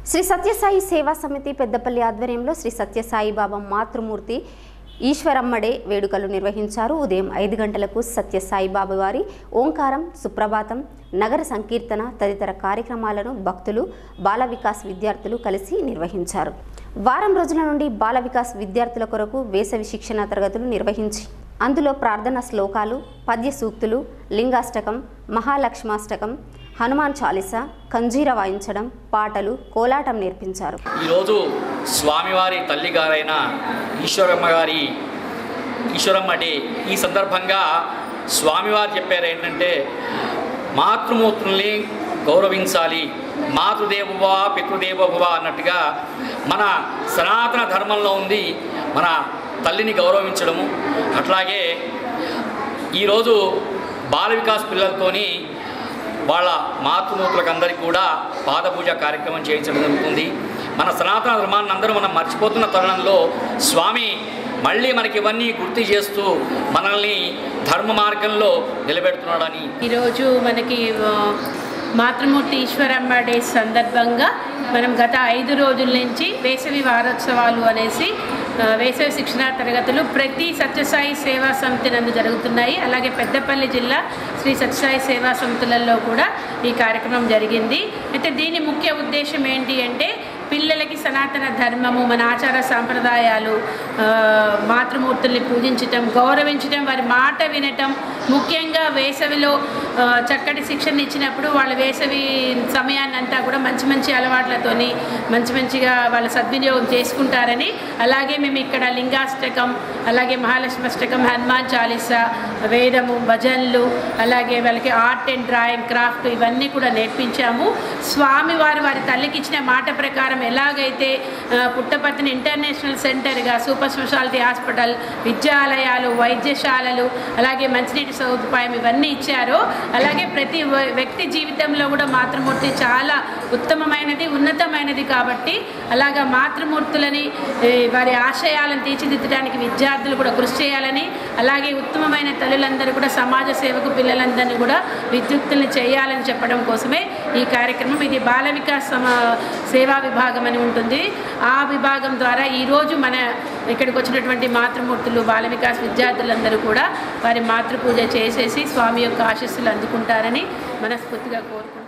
శ్రీ సత్యసాయి సేవా సమితి పెద్దపల్లి ఆధ్వర్యంలో శ్రీ సత్యసాయి బాబా మాతృమూర్తి ఈశ్వరమ్మడే వేడుకలు నిర్వహించారు ఉదయం ఐదు గంటలకు సత్యసాయి బాబా వారి ఓంకారం సుప్రభాతం నగర సంకీర్తన తదితర కార్యక్రమాలను భక్తులు బాల వికాస్ విద్యార్థులు కలిసి నిర్వహించారు వారం రోజుల నుండి బాల వికాస్ విద్యార్థుల కొరకు వేసవి శిక్షణ తరగతులు నిర్వహించి అందులో ప్రార్థన శ్లోకాలు పద్య సూక్తులు లింగాష్టకం మహాలక్ష్మాష్టకం హనుమాన్ చాలీస కంజీర వాయించడం పాటలు కోలాటం నేర్పించారు ఈరోజు స్వామివారి తల్లి గారైన ఈశ్వరమ్మ గారి ఈశ్వరమ్మ డే ఈ సందర్భంగా స్వామివారు చెప్పారు ఏంటంటే మాతృమూర్తుల్ని గౌరవించాలి మాతృదేవభవ పితృదేవభవ అన్నట్టుగా మన సనాతన ధర్మంలో ఉంది మన తల్లిని గౌరవించడము అట్లాగే ఈరోజు బాల వికాస్ పిల్లలతోని వాళ్ళ మాతృమూర్తులకు అందరికీ కూడా పాదపూజ కార్యక్రమం చేయించడం జరుగుతుంది మన సనాతన ధర్మాన్ని అందరూ మనం మర్చిపోతున్న తరుణంలో స్వామి మళ్ళీ మనకి ఇవన్నీ గుర్తు చేస్తూ మనల్ని ధర్మ మార్గంలో నిలబెడుతున్నాడని ఈరోజు మనకి ఆ, మాతృమూర్తి ఈశ్వరమ్మ డే సందర్భంగా మనం గత ఐదు రోజుల నుంచి వేసవి వారోత్సవాలు అనేసి ఆ, వేసవి శిక్షణా తరగతులు ప్రతి సత్యసాయి సేవా సమితి నందు జరుగుతున్నాయి అలాగే పెద్దపల్లి జిల్లా శ్రీ సత్యసాయి సేవా సమితులలో కూడా ఈ కార్యక్రమం జరిగింది అయితే దీని ముఖ్య ఉద్దేశం ఏంటి అంటే పిల్లలకి సనాతన ధర్మము మన ఆచార సాంప్రదాయాలు ఆ, మాతృమూర్తుల్ని పూజించటం గౌరవించటం వారి మాట వినటం ముఖ్యంగా వేసవిలో ఆ, చక్కటి శిక్షణ ఇచ్చినప్పుడు వాళ్ళ వేసవి సమయాన్ని అంతా కూడా మంచి మంచి అలవాట్లతోని మంచి మంచిగా వాళ్ళ సద్వినియోగం చేసుకుంటారని అలాగే మేము ఇక్కడ లింగాష్టకం అలాగే మహాలక్ష్మష్టకం హనుమాన్ చాలీసా వేదము భజనలు అలాగే వాళ్ళకి ఆర్ట్ అండ్ డ్రాయింగ్ క్రాఫ్ట్ ఇవన్నీ కూడా నేర్పించాము స్వామివారు వారి తల్లికి ఇచ్చిన మాట ప్రకారం ఎలాగైతే ఆ, పుట్టపర్తిని ఇంటర్నేషనల్ సెంటర్గా సూపర్ స్పెషాలిటీ హాస్పిటల్ విద్యాలయాలు వైద్యశాలలు అలాగే మంచినీటి సదుపాయం ఇవన్నీ ఇచ్చారో అలాగే ప్రతి వ- వ్యక్తి జీవితంలో కూడా మాతృమూర్తి చాలా ఉత్తమమైనది ఉన్నతమైనది కాబట్టి అలాగా మాతృమూర్తులని ఏ, వారి ఆశయాలను తీర్చిదిద్దడానికి విద్యార్థులు కూడా కృషి చేయాలని అలాగే ఉత్తమమైన తల్లులందరూ కూడా సమాజ సేవకు పిల్లలందరినీ కూడా విద్యుక్తుల్ని చేయాలని చెప్పడం కోసమే ఈ కార్యక్రమం ఇది బాల వికాస్ సమా సేవా విభాగం అని ఉంటుంది ఆ విభాగం ద్వారా ఈరోజు మన ఇక్కడికి వచ్చినటువంటి మాతృమూర్తులు బాల వికాస్ విద్యార్థులందరూ కూడా వారి మాతృపూజ చేసేసి స్వామి యొక్క ఆశీస్సులు అందుకుంటారని మనస్ఫూర్తిగా కోరుకుంటున్నాను